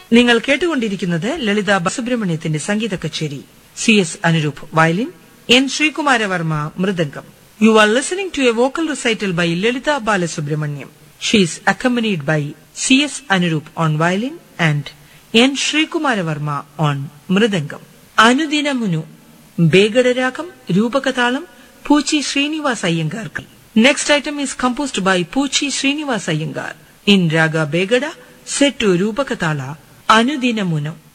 നിങ്ങൾ കേട്ടുകൊണ്ടിരിക്കുന്നത് ലളിത സുബ്രഹ്മണ്യത്തിന്റെ സംഗീത കച്ചേരി C S Anuroop violin N Sreekumaravarma mridangam you are listening to a vocal recital by Lalitha Balasubramaniam she is accompanied by C S Anuroop on violin and N Sreekumaravarma on mridangam Anudinamunu ബേഗഡരാഗം രൂപകതാളം പൂച്ചി ശ്രീനിവാസ് അയ്യങ്കാർക്ക് next item is composed by Poochi Srinivas Iyengar in raga Begada set to Rupakatala അനുദിനമുനം